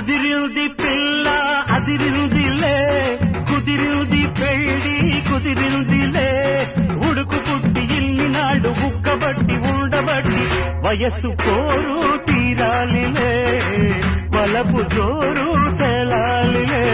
అదిరింది పిల్ల అదిరిందిలే కుదిరింది పెళ్ళి కుదిరిందిలే ఉడుకు పుట్టి ఇన్ని నాడు ఉక్కబట్టి ఉండబట్టి వయస్సు కోరు తీరాలిలే వలపు జోరు తెలాలిలే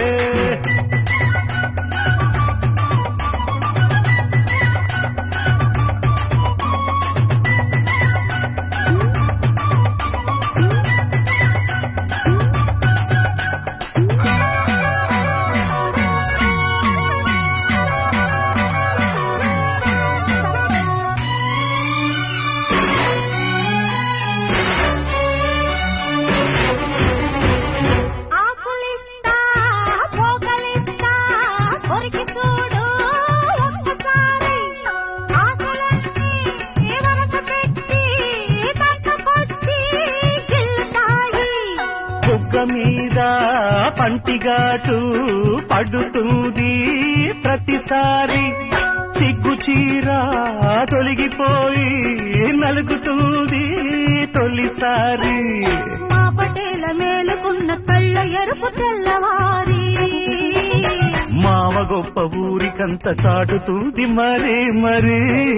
ఆకులిస్తా పోగలిస్తా కొరికి చూడు ఒక్కసారి ఆకులన్నీ వరస పెట్టి తట్టుకొచ్చి గిల్లుతాయి బుగ్గ మీద పంటిగాటు పడుతుంది ప్రతిసారి సిగ్గు చీర తొలగిపోయి నలుగుతుంది తొలిసారి మా పటేల మేలుకున్న కళ్ళ ఎరుపు తెల్లవారి మావ గొప్ప ఊరికంత చాటుతుంది మరి మరి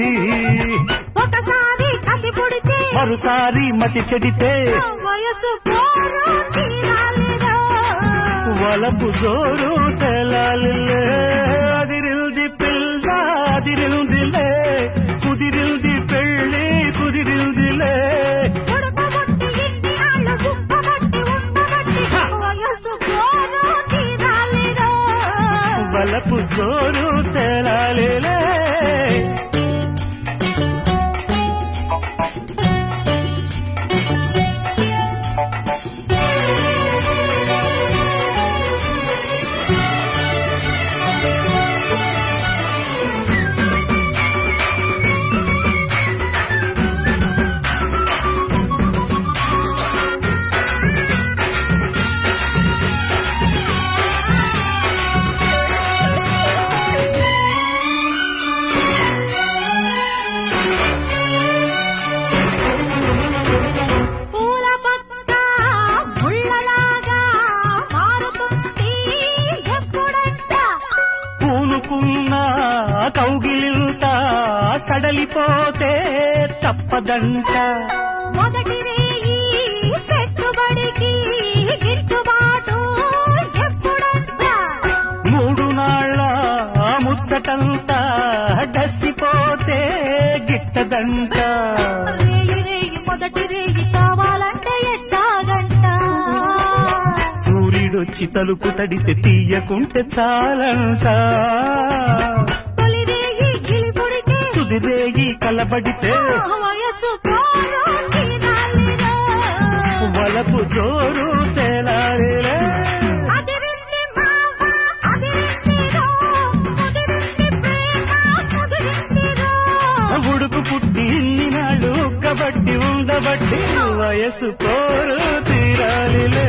ఒకసారి కసి పుడితే మరోసారి మతి చెడితే వయసు పోరు తీరాలిరా వలపు జోరు తెలాలిలే అదిరిల్ది పిల్ల అదిరిల్దిలే కుదిరిల్ది పెళ్ళి కుదిరిల్దిలే ఉడకబట్టి ఇన్ని ఆళ్ళు గుప్పబట్టి ఉండబట్టి వయసు పోరు తీరాలిరా వలపు జోరు తెలాలిలే పూల పక్క ముళ్ళలాగా మారుతుంది ఎప్పుడంట పూనుకున్న కౌగిలింత సడలిపోతే తప్పదంట మొదటి రేయి పెట్టుబడికి గిట్టుబాటు ఎప్పుడంట మూడు నాళ్ళ ముచ్చటంతా డసిపోతే గిట్టదంట రేయి రేయి మొదటి రేయి కావాలంటే ఎట్టాగంట సూర్యుడొచ్చి తలుపు తడితే తీయకుంటే చాలంట తొలి రేయి గిలిపుడికి తుదిరేగి కలబడితే వయసు పోరు తీరాలిరా. వలపు జోరు తేలాలిలే అదిరింది మావ, అదిరిందిరో, ముదిరింది ప్రేమ, ముదిరిందిరో. ఉడుకు పుట్టి ఇన్ని నాడు కబట్టి ఉండబట్టి వయసు కోరు తీరాలిలే